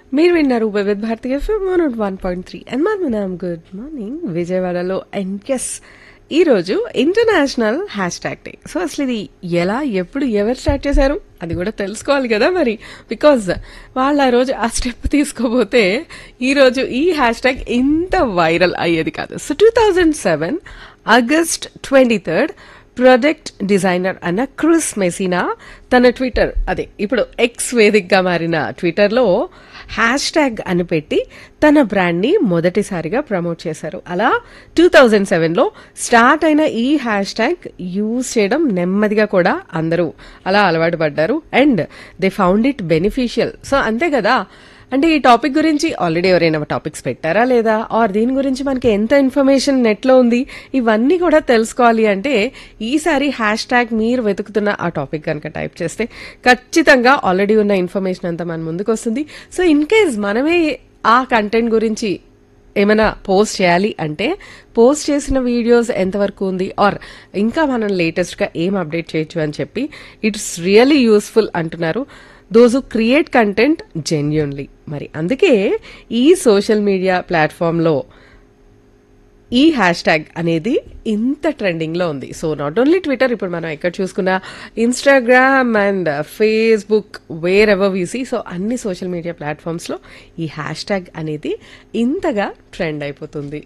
మీరు విన్నారు Vividh Bharati FM one one point three and మనం గుడ్ మార్నింగ్ విజయవాడలో అండ్ ఎస్ ఈరోజు international hash tag day so అసలు ఇది ఎలా ఎప్పుడు ఎవరు స్టార్ట్ చేశారు అది కూడా తెలుసుకోవాలి కదా మరి బికాజ్ వాళ్ళు ఆ రోజు ఆ స్టెప్ తీసుకోపోతే ఈరోజు ఈ హ్యాష్ ట్యాగ్ ఇంత వైరల్ అయ్యేది కాదు so two thousand seven August twenty third product designer అన్న క్రిస్ మెసినా తన ట్విట్టర్ అదే ఇప్పుడు ఎక్స్ వేదికగా మారిన ట్విట్టర్లో హ్యాష్ ట్యాగ్ అని పెట్టి తన బ్రాండ్ని మొదటిసారిగా ప్రమోట్ చేశారు అలా టూ థౌజండ్ సెవెన్లో స్టార్ట్ అయిన ఈ హ్యాష్ ట్యాగ్ యూజ్ చేయడం నెమ్మదిగా కూడా అందరూ అలా అలవాటు పడ్డారు and they found it beneficial so అంతే కదా అంటే ఈ టాపిక్ గురించి ఆల్రెడీ ఎవరైనా టాపిక్స్ పెట్టారా లేదా ఆర్ దీని గురించి మనకి ఎంత ఇన్ఫర్మేషన్ నెట్లో ఉంది ఇవన్నీ కూడా తెలుసుకోవాలి అంటే ఈసారి హ్యాష్ ట్యాగ్ మీరు వెతుకుతున్న ఆ టాపిక్ కనుక టైప్ చేస్తే ఖచ్చితంగా ఆల్రెడీ ఉన్న ఇన్ఫర్మేషన్ అంతా మన ముందుకు వస్తుంది సో ఇన్ కేస్ మనమే ఆ కంటెంట్ గురించి ఏమైనా పోస్ట్ చేయాలి అంటే పోస్ట్ చేసిన వీడియోస్ ఎంతవరకు ఉంది ఆర్ ఇంకా మనం లేటెస్ట్గా ఏం అప్డేట్ చేయొచ్చు అని చెప్పి ఇట్స్ రియలీ యూస్ఫుల్ అంటున్నారు those who create content genuinely మరి అందుకే ఈ సోషల్ మీడియా ప్లాట్ఫామ్లో ఈ హ్యాష్ ట్యాగ్ అనేది ఇంత ట్రెండింగ్లో ఉంది సో నాట్ ఓన్లీ ట్విట్టర్ ఇప్పుడు మనం ఎక్కడ చూసుకున్నా Instagram and Facebook wherever we see so అన్ని సోషల్ మీడియా ప్లాట్ఫామ్స్లో ఈ హ్యాష్ ట్యాగ్ అనేది ఇంతగా ట్రెండ్ అయిపోతుంది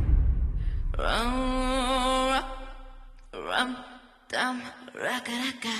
Rum, rum, dum, raka, raka.